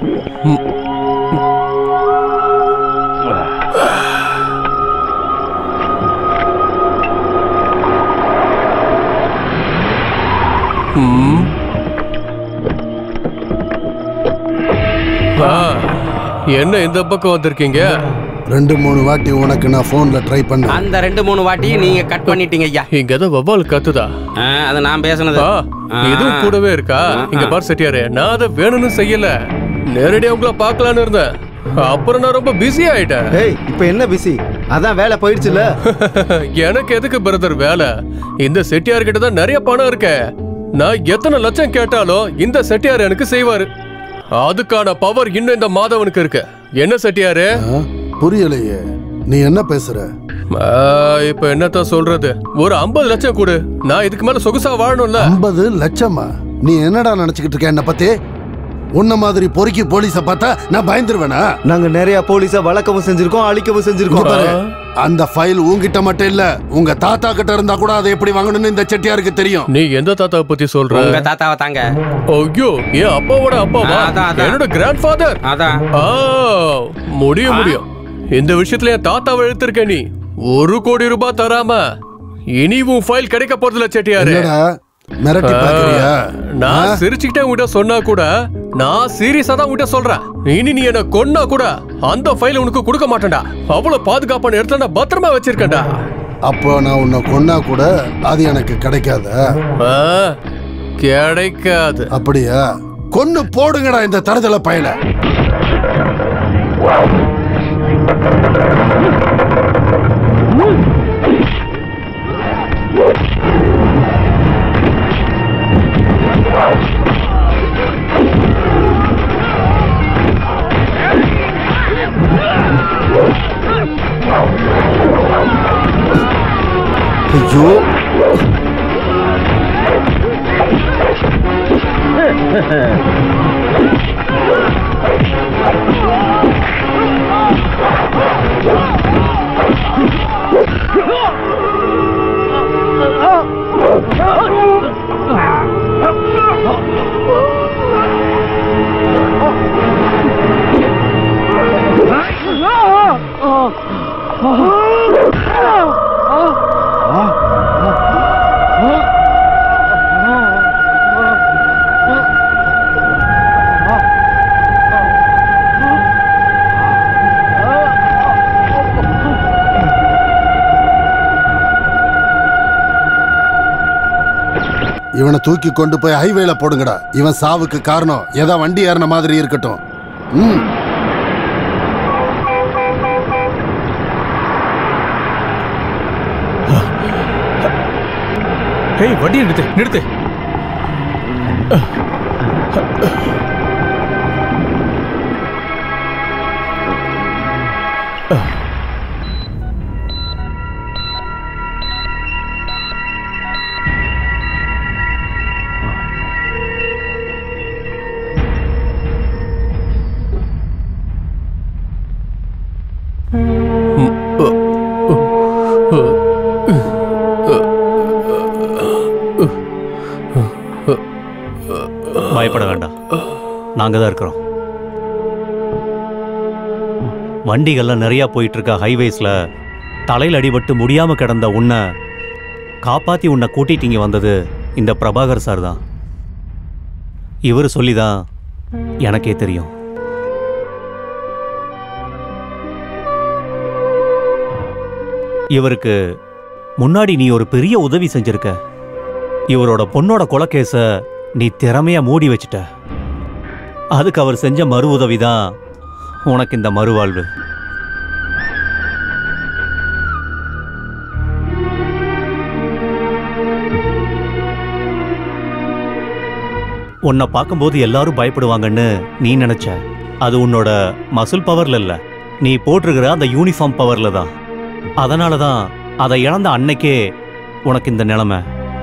ம். ஆ, என்ன இந்த பக்கம் வந்திருக்கீங்க ரெண்டு மூணு வாட்டி உனக்கு நான் ஃபோன்ல ட்ரை பண்ணேன் அந்த ரெண்டு மூணு வாட்டியும் நீங்க கட் பண்ணிட்டீங்க ஐயா இங்க ஏதோ வவ்வால் கத்துதா ஆ, அது நான் பேசுனது ஆ, ஆ. இதுவும் கூடவே இருக்கா இங்க பார் செட்டியாரே நான் அதை வேணும்னு செய்யல நேரடியா உங்களை பார்க்கலான்னு இருந்தேன் அப்புறம் நான் ரொம்ப பிஸி ஆயிட்டேன் ஏய் இப்போ என்ன பிஸி அதான் வேலை போயிடுச்சுல எனக்கு எதுக்கு பிரதர் வேலை இந்த செட்டியார் கிட்ட தான் நிறைய பணம் இருக்க நான் எத்தனை லட்சம் கேட்டாலும் இந்த செட்டியார் எனக்கு செய்வாரு அதுக்கான பவர் இன்னும் இந்த மாதவனுக்கு இருக்கு என்ன செட்டியாரு ஆ? புரியலையே நீ என்ன பேசுற ஆ, இப்ப என்னத்த சொல்றது ஒரு ஐம்பது லட்சம் கொடு நான் இதுக்கு மேல சொகுசா வாழணும்ல ஐம்பது லட்சமா நீ என்னடா நினைச்சுக்கிட்டு இருக்க என்ன பத்தி உன்ன மாதிரி பொறுக்கி போலீஸ பார்த்தா நான் பயந்துருவேனா நாங்க நிறைய போலீஸை வழக்கவும் செஞ்சிருக்கோம் அழிக்கவும் இங்க செஞ்சிருக்கோம் பாரு அந்த ஃபைல் உன்கிட்ட மட்டும் இல்ல உங்க தாத்தா கிட்ட இருந்தா கூட அதை எப்படி வாங்கணும்னு இந்த செட்டியாருக்கு தெரியும் நீ எந்த தாத்தாவை பத்தி சொல்ற உங்க தாத்தாவை தாங்க ஐயோ என் அப்பாவோட அப்பாவா ஆ, அதான், அதான். என்னோட கிராண்ட் ஃபாதர் அதான் ஆ முடியும் முடியும் இந்த விஷயத்துல என் தாத்தாவை எழுத்திருக்க நீ ஒரு கோடி ரூபாய் தராம இனி உன் ஃபைல் கிடைக்க போறதுல செட்டியாரு என்னடா மிரட்டி பாக்குறியா நான் சிரிச்சுக்கிட்டே உங்ககிட்ட சொன்னா கூட நான் சீரியஸா தான் உங்ககிட்ட சொல்றேன் இனி நீ என்ன கொன்னா கூட அந்த ஃபைல் உனக்கு கொடுக்க மாட்டேன்டா அவ்வளவு பாதுகாப்பான இடத்துல நான் பத்திரமா வச்சிருக்கேன்டா அப்போ நான் உன்னை கொன்னா கூட அது எனக்கு கிடைக்காதா ஆ, கிடைக்காது அப்படியா கொன்னு போடுங்கடா இந்த தரதல பயல ஐயோ இவனை தூக்கி கொண்டு போய் ஹைவேல போடுங்கடா இவன் சாவுக்கு காரணம் ஏதோ வண்டி ஏறின மாதிரி இருக்கட்டும் ம் ஏய் வண்டி நிறுத்து நிறுத்து பயப்பட வேண்டாம் நாங்க தான் இருக்கிறோம் வண்டிகள்லாம் நிறைய போயிட்டு இருக்க ஹைவேஸ்ல தலையில் அடிபட்டு முடியாம கிடந்த உன்னை காப்பாத்தி உன்னை கூட்டிட்டு இங்க வந்தது இந்த பிரபாகர் சார் தான் இவர் சொல்லி தான் எனக்கே தெரியும் இவருக்கு முன்னாடி நீ ஒரு பெரிய உதவி செஞ்சிருக்க இவரோட பொண்ணோட கொலைக்கேஸ நீ திறமையா மூடி வச்சிட்ட அதுக்கு அவர் செஞ்ச மறு உதவி தான் உனக்கு இந்த மறுவாழ்வு உன்னை பார்க்கும்போது எல்லாரும் பயப்படுவாங்கன்னு நீ நினைச்ச அது உன்னோட மசில் பவர்ல இல்ல நீ போட்டிருக்கிற அந்த யூனிஃபார்ம் பவர்ல தான் அதனால தான் அதை இழந்த அன்னைக்கே உனக்கு இந்த நிலைமை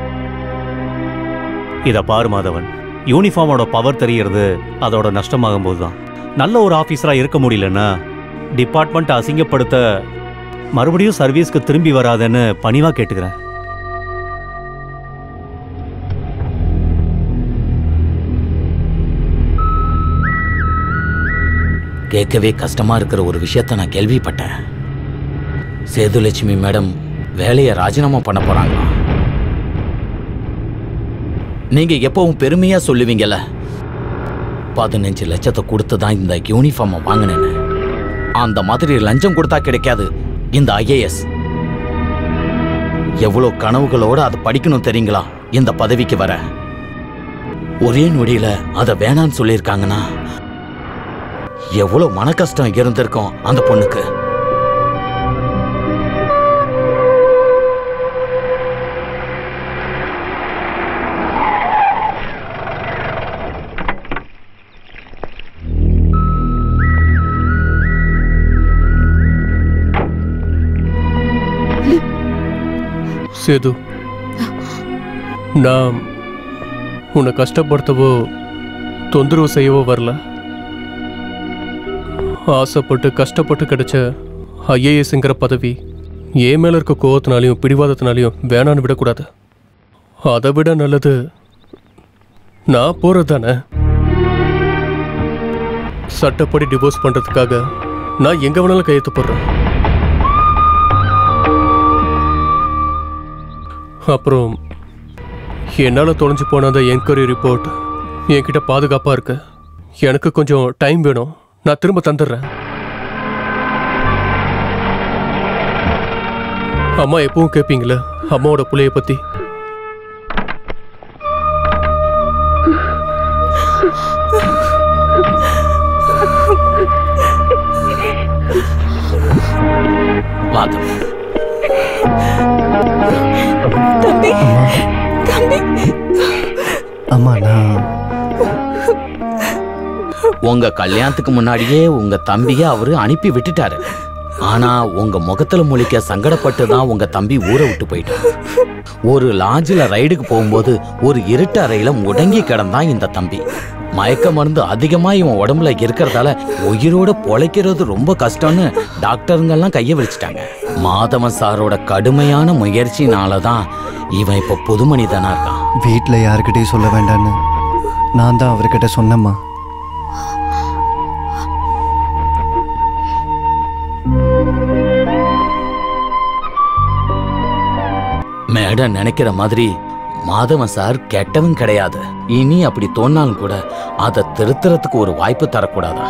இத பாரு மாதவன் யூனிஃபார்மோட பவர் தெரியறது அதோட நஷ்டமாகும் போது தான் நல்ல ஒரு ஆஃபீஸரா இருக்க முடியலன்னா டிபார்ட்மெண்ட் அசிங்கப்படுத்த மறுபடியும் சர்வீஸ்க்கு திரும்பி வராதேன்னு பணிவா கேட்டுக்கிறேன் கேட்கவே கஷ்டமா இருக்கிற ஒரு விஷயத்த நான் கேள்விப்பட்டேன் சேதுலட்சுமி மேடம் வேலையை ராஜினாமா பண்ண போறாங்களா நீங்க எப்பவும் பெருமையா சொல்லுவீங்கல்ல பதினஞ்சு லட்சத்தை கொடுத்து தான் இந்த யூனிஃபார்மை வாங்கினேன்னு அந்த மாதிரி லஞ்சம் கொடுத்தா கிடைக்காது இந்த ஐஏஎஸ் எவ்வளோ கனவுகளோட அதை படிக்கணும் தெரியுங்களா இந்த பதவிக்கு வர ஒரே நொடியில அதை வேணான்னு சொல்லியிருக்காங்கன்னா எவ்வளோ மன கஷ்டம் இருந்திருக்கும் அந்த பொண்ணுக்கு சேது நான் உன்னை கஷ்டப்படுத்தவோ தொந்தரவு செய்யவோ வரல ஆசைப்பட்டு கஷ்டப்பட்டு கிடைச்ச ஐஏஎஸ்ங்கிற பதவி என் மேல இருக்க கோவத்தினாலையும் பிடிவாதத்தினாலையும் வேணான்னு விடக்கூடாது அதை விட நல்லது நான் போறது தானே சட்டப்படி டிவோர்ஸ் பண்றதுக்காக நான் எங்க வேணாலும் கையெழுத்து போடுறேன் அப்புறம் என்னால் தொலைஞ்சு போன அந்த என்கொயரி ரிப்போர்ட் என்கிட்ட பாதுகாப்பாக இருக்கு எனக்கு கொஞ்சம் டைம் வேணும் நான் திரும்ப தந்துடுறேன் அம்மா எப்பவும் கேட்பீங்களே அம்மாவோட புள்ளைய பற்றி வாதம் அம்மா நான் உங்க கல்யாணத்துக்கு முன்னாடியே உங்க தம்பிய அவரு அனுப்பி விட்டுட்டாரு ஆனா உங்க முகத்துல முழிக்க சங்கடப்பட்டு தான் உங்க தம்பி ஊரை விட்டு போயிட்டான் ஒரு லாட்ஜில் ரைடுக்கு போகும்போது ஒரு இருட்டு அறையில முடங்கி கிடந்தான் இந்த தம்பி மயக்க மருந்து அதிகமா இவன் உடம்புல இருக்கிறதால உயிரோட பொழைக்கிறது ரொம்ப கஷ்டம்னு டாக்டருங்கெல்லாம் கைய வச்சுட்டாங்க மாதவன் சாரோட கடுமையான முயற்சினால தான் இவன் இப்ப புது மனிதனா இருக்கான் வீட்டில் யாருக்கிட்டையும் சொல்ல வேண்டான்னு நான் தான் அவர்கிட்ட சொன்னேம்மா மேடம் நினைக்கிற மாதிரி மாதவன் சார் கெட்டவன் கிடையாது இனி அப்படி தோணாலும் கூட அதை திருத்துறதுக்கு ஒரு வாய்ப்பு தரக்கூடாதா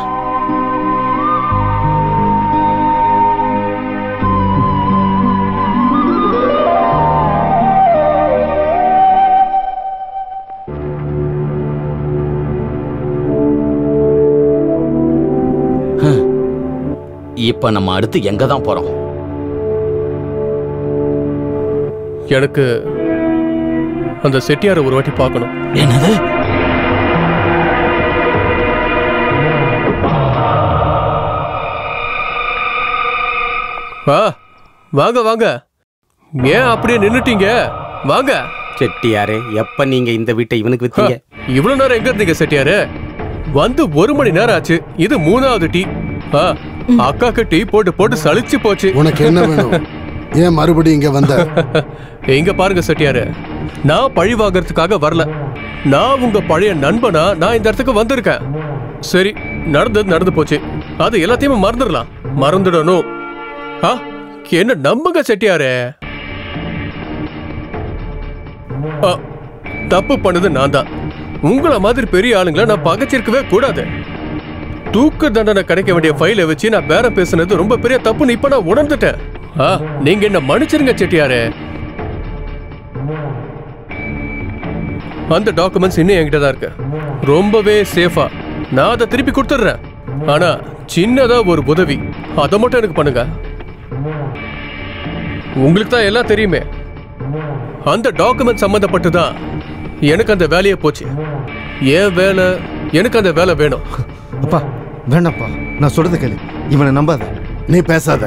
ஹம். இப்ப நம்ம அடுத்து எங்க தான் போறோம் எனக்கு அந்த செட்டியாரை ஒரு வாட்டி பார்க்கணும் என்னது ஆ வாங்க வாங்க ஏன் அப்படியே நின்னுட்டீங்க வாங்க செட்டியாரே எப்ப நீங்க இந்த வீட்டை இவனுக்கு வித்தீங்க இவ்வளவு நேரம் எங்க இருந்தீங்க செட்டியாரு வந்து ஒரு மணி நேரம் ஆச்சு இது மூணாவது டீ ஆ அக்காக்கு டீ போட்டு போட்டு சலிச்சு போச்சு உனக்கு என்ன வேணும் ஏன் மறுபடியும் இங்க வந்த இங்க பாருங்க செட்டியாரு நான் பழி வாங்குறதுக்காக வரல நான் உங்க பழைய நண்பனா நான் இந்த இடத்துக்கு வந்திருக்கேன் சரி நடந்தது நடந்து போச்சு அது எல்லாத்தையுமே மறந்துடலாம் மறந்துடணும் ஆ என்ன நம்புங்க செட்டியாரே ஆ, தப்பு பண்ணது நான் தான் உங்கள மாதிரி பெரிய ஆளுங்களை நான் பகைச்சிருக்கவே கூடாது தூக்கு தண்டனை கிடைக்க வேண்டிய ஃபைலை வச்சு நான் பேரம் பேசுனது ரொம்ப பெரிய தப்புன்னு இப்ப நான் உணர்ந்துட்டேன் ஆ நீங்க என்ன மன்னிச்சிருங்க செட்டியாரே அந்த டாக்குமெண்ட்ஸ் இன்னும் என்கிட்ட தான் இருக்கு ரொம்பவே சேஃபா நான் அதை திருப்பி கொடுத்துட்றேன் ஆனா சின்னதா ஒரு உதவி அதை மட்டும் எனக்கு பண்ணுங்க உங்களுக்கு தான் எல்லாம் தெரியுமே அந்த டாக்குமெண்ட் சம்மந்தப்பட்டு தான் எனக்கு அந்த வேலையே போச்சு என் வேலை எனக்கு அந்த வேலை வேணும் அப்பா வேணாப்பா நான் சொல்றது கேளு இவனை நம்பாத நீ பேசாத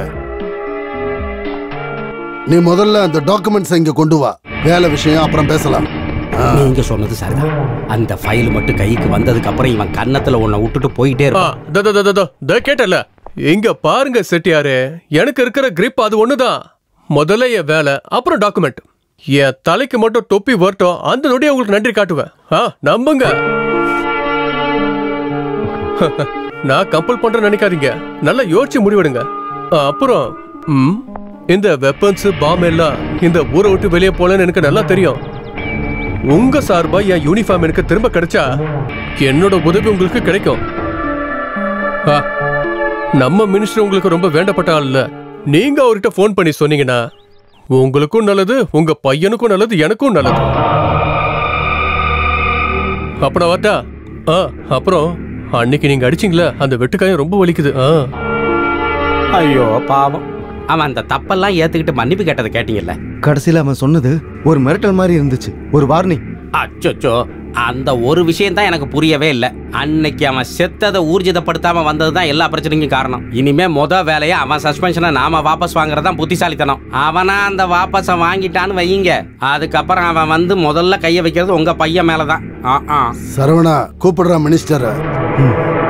நீ முதல்ல அந்த டாக்குமெண்ட்ஸ் இங்க கொண்டு வா வேலை விஷயம் அப்புறம் பேசலாம் ஆ, நீங்க சொன்னது சரிதான் அந்த ஃபைல் மட்டும் கைக்கு வந்ததுக்கு அப்புறம் இவன் கன்னத்துல உன்னை விட்டுட்டு போயிட்டே ஆ, இருப்பான் தோ, தோ, தோ, தோ, தோ, தோ கேட்டல இங்க பாருங்க செட்டியாரே எனக்கு இருக்கிற grip அது ஒண்ணுதான் முதல்ல என் வேலை அப்புறம் டாக்குமெண்ட் என் தலைக்கு மட்டும் தொப்பி வரட்டும் அந்த நொடியை உங்களுக்கு நன்றி காட்டுவேன் ஆ நம்புங்க நான் கம்பல் பண்றேன்னு நினைக்காதீங்க நல்லா யோசிச்சு முடிவெடுங்க ஆ, அப்புறம் ம், இந்த வெப்பன்ஸ் பாம் எல்லாம் இந்த ஊரை விட்டு வெளியே போலன்னு எனக்கு நல்லா தெரியும் உங்க சார்பா என் யூனிஃபார்ம் எனக்கு திரும்ப கிடைச்சா என்னோட உதவி உங்களுக்கு கிடைக்கும் ஆ, நம்ம மினிஸ்டர் உங்களுக்கு ரொம்ப வேண்டப்பட்ட ஆள் இல்ல நீங்க அவர்கிட்ட ஃபோன் பண்ணி சொன்னீங்கன்னா உங்களுக்கும் நல்லது உங்க பையனுக்கும் நல்லது எனக்கும் நல்லது அப்புறம் வாட்டா ஆ அப்புறம் அன்னைக்கு நீங்க அடிச்சீங்களா அந்த வெட்டுக்காயம் ரொம்ப வலிக்குது ஆ ஐயோ பாவம் அவன் அந்த தப்பெல்லாம் ஏத்துக்கிட்டு மன்னிப்பு கேட்டதை கேட்டீங்கல்ல கடைசியில் அவன் சொன்னது ஒரு மிரட்டல் மாதிரி இருந்துச்சு ஒரு வார்னிங் அச்சோச்சோ அந்த ஒரு விஷயம் தான் எனக்கு புரியவே இல்லை அன்னைக்கு அவன் செத்ததை ஊர்ஜிதப்படுத்தாம வந்தது தான் எல்லா பிரச்சனைக்கும் காரணம் இனிமே முத வேலையை அவன் சஸ்பென்ஷனை நாம வாபஸ் வாங்குறது தான் புத்திசாலித்தனம் அவனா அந்த வாபஸை வாங்கிட்டான்னு வையுங்க அதுக்கப்புறம் அவன் வந்து முதல்ல கையை வைக்கிறது உங்க பையன் மேல தான் ஆ ஆ சரவணா கூப்பிடுறான் மினிஸ்டரை ம்